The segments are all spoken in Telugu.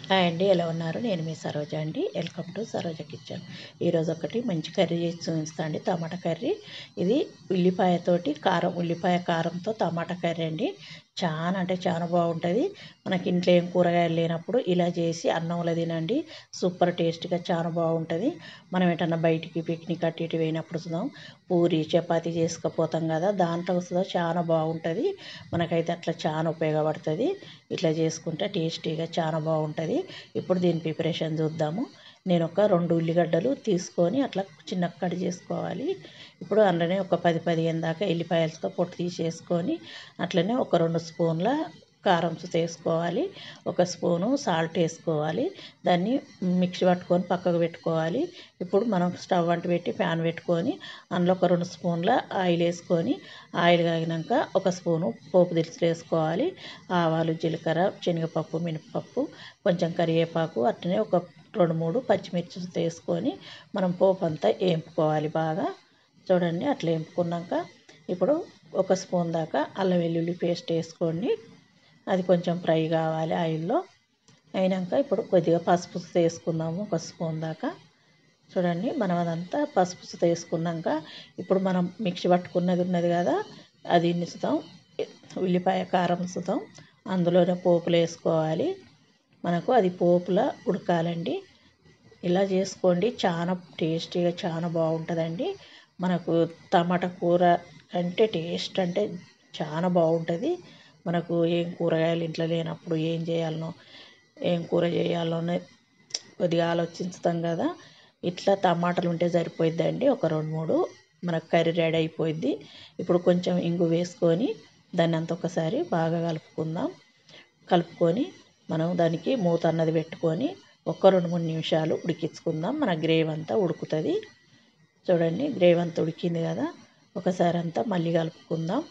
హాయ్ అండి ఎలా ఉన్నారు నేను మీ సరోజ అండి వెల్కమ్ టు సరోజ కిచెన్ ఈరోజు ఒకటి మంచి కర్రీ చేసి చూపిస్తా అండి టమాటా కర్రీ ఇది ఉల్లిపాయతోటి కారం ఉల్లిపాయ కారంతో టమాటా కర్రీ అండి చాలా అంటే చాలా బాగుంటుంది మనకి ఇంట్లో ఏం కూరగాయలు లేనప్పుడు ఇలా చేసి అన్నంలో తినండి సూపర్ టేస్ట్గా చాలా బాగుంటుంది మనం ఎటన్నా బయటికి పిక్నిక్ అటు ఇటు పోయినప్పుడు చూద్దాం పూరి చపాతీ చేసుకపోతాం కదా దాంట్లో కూడా చాలా బాగుంటుంది మనకైతే అట్లా చాలా ఉపయోగపడుతుంది ఇట్లా చేసుకుంటే టేస్టీగా చాలా బాగుంటుంది ఇప్పుడు దీని ప్రిపరేషన్ చూద్దాము నేను ఒక రెండు ఉల్లిగడ్డలు తీసుకొని అట్లా చిన్న కట్ చేసుకోవాలి ఇప్పుడు అందులోనే ఒక పది పదిహేను దాకా ఎల్లిపాయలతో పొట్టు తీసేసుకొని అట్లనే ఒక రెండు స్పూన్ల కారం వేసుకోవాలి ఒక స్పూను సాల్ట్ వేసుకోవాలి దాన్ని మిక్సీ పట్టుకొని పక్కకు పెట్టుకోవాలి ఇప్పుడు మనం స్టవ్ అంటు పెట్టి ప్యాన్ పెట్టుకొని అందులో ఒక రెండు స్పూన్ల ఆయిల్ వేసుకొని ఆయిల్ కాగినాక ఒక స్పూను పోపు దినుసులు వేసుకోవాలి ఆవాలు జీలకర్ర శనగపప్పు మినపప్పు కొంచెం కరివేపాకు అట్లనే ఒక రెండు మూడు పచ్చిమిర్చి వేసుకొని మనం పోపు అంతా వేపుకోవాలి బాగా చూడండి అట్లా వేపుకున్నాక ఇప్పుడు ఒక స్పూన్ దాకా అల్లం వెల్లుల్లి పేస్ట్ వేసుకోండి అది కొంచెం ఫ్రై కావాలి ఆయిల్లో అయినాక ఇప్పుడు కొద్దిగా పసుపు వేసుకుందాము ఒక స్పూన్ దాకా చూడండి మనం అదంతా పసుపు వేసుకున్నాక ఇప్పుడు మనం మిక్సీ పట్టుకున్నది ఉన్నది కదా అది నిస్తాం ఉల్లిపాయ కారం సుతాం అందులోనే పోపులు వేసుకోవాలి మనకు అది పోపులా ఉడకాలండి ఇలా చేసుకోండి చాలా టేస్టీగా చాలా బాగుంటుందండి మనకు టమాటా కూర అంటే టేస్ట్ అంటే చాలా బాగుంటుంది మనకు ఏం కూరగాయలు ఇంట్లో లేనప్పుడు ఏం చేయాలనో ఏం కూర చేయాలనో కొద్దిగా ఆలోచిస్తాం కదా ఇట్లా టమాటాలు ఉంటే సరిపోయిద్దండి ఒక రెండు మూడు మనకు కర్రీ రెడీ అయిపోయిద్ది ఇప్పుడు కొంచెం ఇంగు వేసుకొని దాన్ని అంత ఒకసారి బాగా కలుపుకుందాం కలుపుకొని మనం దానికి మూత అన్నది పెట్టుకొని ఒక రెండు మూడు నిమిషాలు ఉడికించుకుందాం మన గ్రేవీ అంతా ఉడుకుతుంది చూడండి గ్రేవీ అంతా ఉడికింది కదా ఒకసారి అంతా మళ్ళీ కలుపుకుందాం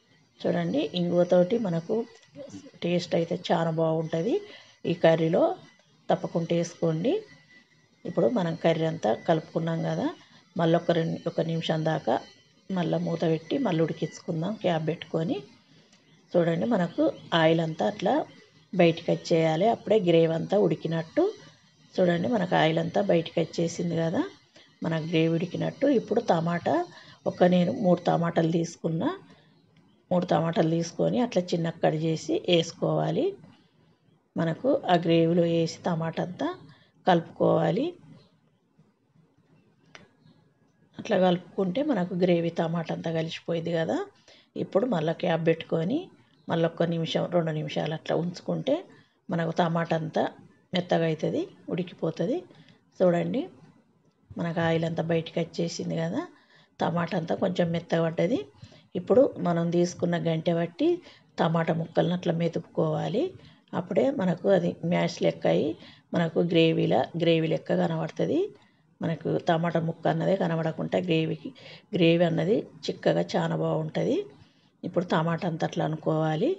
చూడండి ఇంగువతోటి మనకు టేస్ట్ అయితే చాలా బాగుంటుంది ఈ కర్రీలో తప్పకుండా వేసుకోండి ఇప్పుడు మనం కర్రీ అంతా కలుపుకున్నాం కదా మళ్ళీ ఒక రెండు ఒక నిమిషం దాకా మళ్ళీ మూత పెట్టి మళ్ళీ ఉడికించుకుందాం క్యాప్ పెట్టుకొని చూడండి మనకు ఆయిల్ అంతా అట్లా బయటికి వచ్చేయాలి అప్పుడే గ్రేవీ అంతా ఉడికినట్టు చూడండి మనకు ఆయిల్ అంతా బయటికి వచ్చేసింది కదా మన గ్రేవీ ఉడికినట్టు ఇప్పుడు టమాటా ఒక నేను మూడు టమాటాలు తీసుకున్నా మూడు టమాటాలు తీసుకొని అట్లా చిన్న కట్ చేసి వేసుకోవాలి మనకు ఆ గ్రేవీలో వేసి టమాటా అంతా కలుపుకోవాలి అట్లా కలుపుకుంటే మనకు గ్రేవీ టమాటా అంతా కలిసిపోయింది కదా ఇప్పుడు మళ్ళీ క్యాప్ పెట్టుకొని మళ్ళీ ఒక్క నిమిషం రెండు నిమిషాలు అట్లా ఉంచుకుంటే మనకు టమాటా అంతా మెత్తగా అవుతుంది ఉడికిపోతుంది చూడండి మనకు ఆయిల్ అంతా బయటికి వచ్చేసింది కదా టమాటా అంతా కొంచెం మెత్తగా పడ్డది ఇప్పుడు మనం తీసుకున్న గంటె బట్టి టమాటా ముక్కలను అట్లా మెతుపుకోవాలి అప్పుడే మనకు అది మ్యాష్ లెక్క అయ్యి మనకు గ్రేవీలా గ్రేవీ లెక్క కనబడుతుంది మనకు టమాటా ముక్క అన్నదే కనబడకుండా గ్రేవీకి గ్రేవీ అన్నది చిక్కగా చాలా బాగుంటుంది ఇప్పుడు టమాటా అంతా అట్లా అనుకోవాలి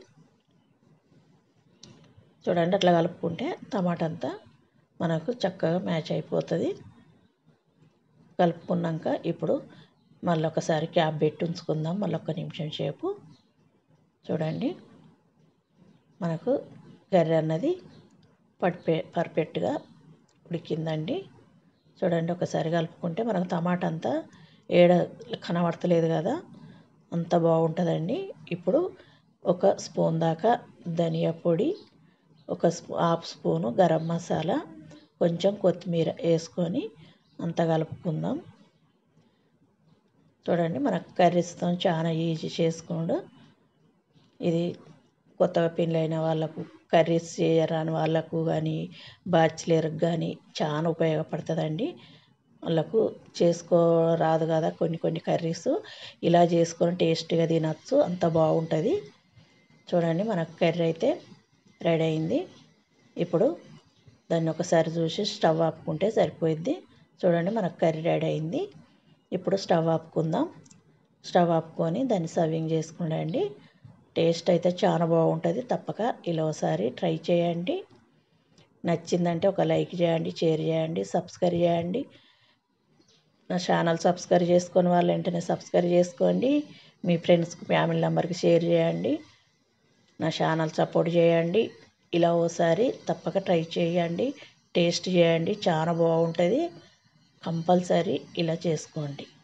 చూడండి అట్లా కలుపుకుంటే టమాటా అంతా మనకు చక్కగా మ్యాచ్ అయిపోతుంది కలుపుకున్నాక ఇప్పుడు మళ్ళీ ఒకసారి క్యాప్ పెట్టి ఉంచుకుందాం మళ్ళీ ఒక నిమిషం సేపు చూడండి మనకు కర్రీ అన్నది పర్ఫె పర్ఫెక్ట్గా ఉడికిందండి చూడండి ఒకసారి కలుపుకుంటే మనకు టమాటా అంతా ఏడ కనబడతలేదు కదా అంత బాగుంటుందండి ఇప్పుడు ఒక స్పూన్ దాకా ధనియా పొడి ఒక spoon half spoon garam masala కొంచెం కొత్తిమీర వేసుకొని అంతా కలుపుకుందాం చూడండి మనకు కర్రీస్తో చాలా ఈజీ చేసుకోండు ఇది కొత్తగా పెళ్ళైన వాళ్ళకు కర్రీస్ చేయరాని వాళ్ళకు కానీ బ్యాచిలర్కి కానీ చాలా ఉపయోగపడుతుందండి వాళ్ళకు చేసుకో రాదు కదా కొన్ని కొన్ని కర్రీస్ ఇలా చేసుకొని టేస్ట్గా తినచ్చు అంత బాగుంటుంది చూడండి మనకు కర్రీ అయితే రెడీ అయింది ఇప్పుడు దాన్ని ఒకసారి చూసి స్టవ్ ఆపుకుంటే సరిపోయిద్ది చూడండి మనకు కర్రీ రెడీ అయింది ఇప్పుడు స్టవ్ ఆపుకుందాం స్టవ్ ఆపుకొని దాన్ని సర్వింగ్ చేసుకుండండి టేస్ట్ అయితే చాలా బాగుంటుంది తప్పక ఇలా ఒకసారి ట్రై చేయండి నచ్చిందంటే ఒక లైక్ చేయండి షేర్ చేయండి సబ్స్క్రైబ్ చేయండి నా ఛానల్ సబ్స్క్రైబ్ చేసుకొని వాళ్ళు వెంటనే సబ్స్క్రైబ్ చేసుకోండి మీ ఫ్రెండ్స్కి ఫ్యామిలీ మెంబర్కి షేర్ చేయండి నా ఛానల్ సపోర్ట్ చేయండి ఇలా ఓసారి తప్పక ట్రై చేయండి టేస్ట్ చేయండి చాలా బాగుంటుంది కంపల్సరీ ఇలా చేసుకోండి